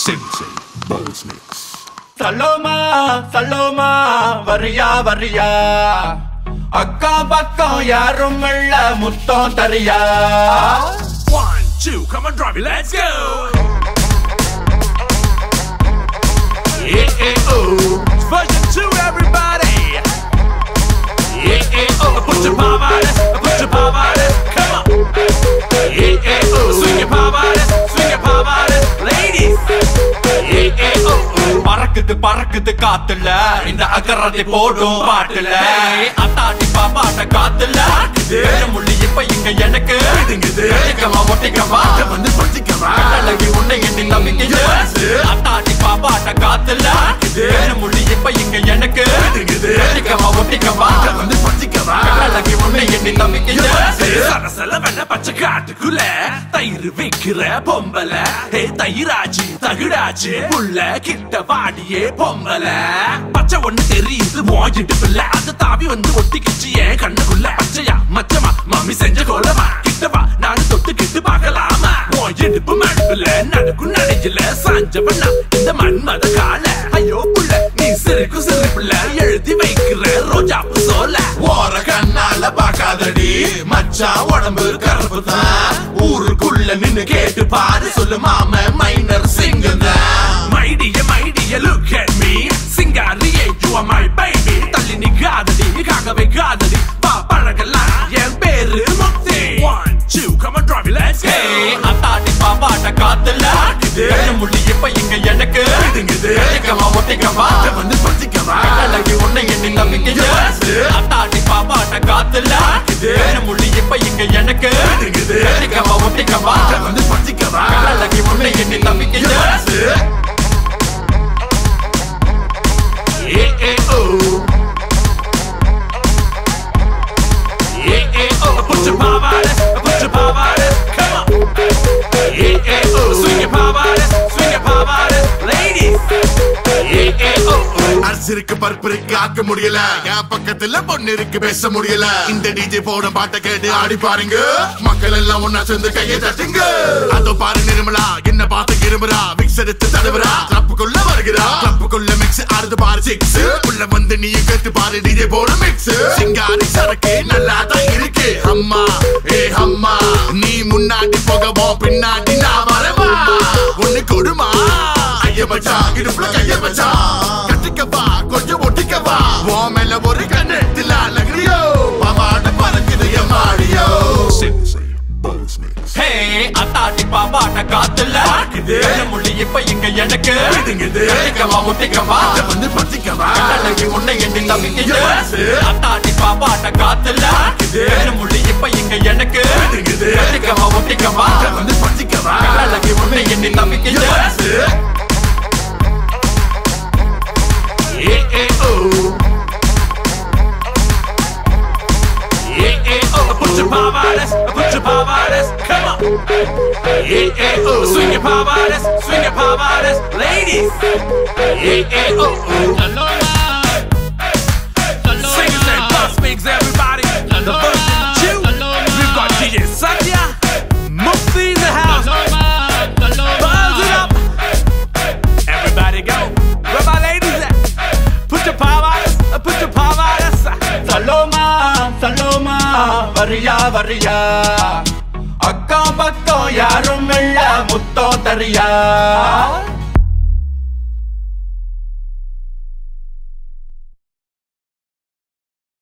Sensei Buzz Mix. சலோமா சலோமா வரியா வரியா அக்கா பக்கம் யாரும் இல்ல முத்தம் தரியா One, two, come on, drive it, let's go! Yeah, yeah, oh. It's version two, everybody! Yeah, yeah, oh. Put your palm on it, put your palm on it, come on! Yeah, yeah, oh. Swing your palm on it, swing your palm on it, ladies! Yeah, yeah, oh, oh. பறக்குது பறக்குது காத்துல இந்த அகரத்தை போடும் பாட்டுல அத்தாட்டி பாப்பாட்ட காத்துல முள்ளி இப்ப இங்க எனக்கு ஒட்டிக்கவா ஒட்டிக்கவா வந்து பத்திக்கவா அழகி உன்னை எண்ணி நம்பிக்கைய அத்தாட்டி பாப்பாட்ட காத்துல முள்ளி இப்ப இங்க எனக்கு ஒட்டிக்கவா ஒட்டிக்கவா வந்து பத்திக்கவா அழகி உன்னை எண்ணி நம்பிக்கைய சலசலவென பச்சை காட்டுக்குள்ள தயிர் விக்கிற பொம்பல ஹே தயிராச்சு தகுடாச்சு புள்ள கிட்ட வாடியே பொம்பல பச்சை ஒண்ணு தெரியுது மோகிட்டு பிள்ளை அது தாவி வந்து ஒட்டிக்கிச்சு என் கண்ணுக்குள்ள பச்சையா மச்சமா மம்மி செஞ்ச கோலமா கிட்டவா நான் தொட்டுக்கிட்டு பார்க்கலாமா உன் இடுப்பு மடுப்புல நடக்கும் நடையில சாஞ்சவனா இந்த மன்மத கால ஐயோ புள்ள நீ சிறுக்கு சிறு பிள்ளை எழுதி வைக்கிற ரோஜாப்பு சோல ஓர கண்ணால பாக்காதடி மச்சான் உடம்பு கருப்பு தான் ஊருக்குள்ள நின்னு கேட்டு பாரு சொல்லு மாம மைனர் சிங்கம் தான் my dear my dear look at me சிங்காரியே you are my baby தள்ளி நிக்காதடி காக்கவே காதடி பா பழகலாம் என் பேரு முக்தி one two come on drive it let's go அத்தாட்டி பாப்பாட்ட காத்துல முள்ளி இப்ப இங்க எனக்கு ஒட்டிக்கவா ஒட்டிக்கவா வந்து பத்திக்கவா அழகி உன்னை எண்ணி நம்பிக்கைய அத்தாட்டி பாப்பாட்ட காத்துல முள்ளி இப்ப இங்க எனக்கு ஒட்டிக்கவா ஒட்டிக்கவா வந்து பத்திக்கவா அழகி உன்னை எண்ணி நம்பிக்கைய yeah yeah oh yeah yeah oh put your palm on it put your palm on it come on yeah yeah oh swing your palm on it swing your palm on it ladies yeah yeah oh oh அரசிருக்கு பருப்பு இருக்கு ஆக்க முடியல என் பக்கத்துல பொண்ணு இருக்கு பேச முடியல இந்த டிஜே போட பாட்டை கேட்டு ஆடி பாருங்க மக்கள் எல்லாம் ஒன்னா சேர்ந்து கையை தட்டுங்க அதோ பாரு நிர்மலா என்ன பார்த்து இருமுறா மிக்ஸ் எடுத்து தடவுறா கிளப்புக்குள்ள வருகிறா கிளப்புக்குள்ள மிக்ஸ் ஆறுது பாரு சிக்ஸ் உள்ள வந்து நீ கேட்டு பாரு டிஜே போட மிக்ஸ் சிங்காரி சரக்கு நல்லா தான் இருக்கு அம்மா ஏ அம்மா நீ முன்னாடி போகவோ பின்னாடி நான் வரவா ஒண்ணு கொடுமா ஐய மச்சான் இடுப்புல கைய மச்சான் கட்டிக்கவா கொஞ்சம் ஒட்டிக்கவா உன் மேல ஒரு கண்ணெட்டில அழகியோ பவாட பறக்குது என் மாடியோ Sensei Buzz Mix. ஹே அத்தாட்டி பாப்பாட்ட காத்துல முள்ளி இப்ப இங்க எனக்கு ஒட்டிக்கவா ஒட்டிக்கவா வந்து பத்திக்கவா அழகி உன்னை எண்ணி நம்பிக்கைய அத்தாட்டி பாப்பாட்ட காத்துல முள்ளி இப்ப இங்க எனக்கு ஒட்டிக்கவா ஒட்டிக்கவா வந்து பத்திக்கவா அழகி உன்னை எண்ணி நம்பிக்கைய Yeah, yeah, oh. Yeah, yeah, oh. Put your palm on it, put your palm on it, come on. Yeah, yeah, oh. Swing your palm on it, swing your palm on it, ladies. Yeah, yeah, oh, oh. Singers and bus bigs, everybody. The version two. We've got DJ Satya, Mufti in the house. Buzz it up. Everybody go. Where my ladies at? Put your palm on us. Put your palm on us. சலோமா சலோமா வரியா வரியா அக்கா பக்கம் யாரும் இல்ல முத்தம் தரியா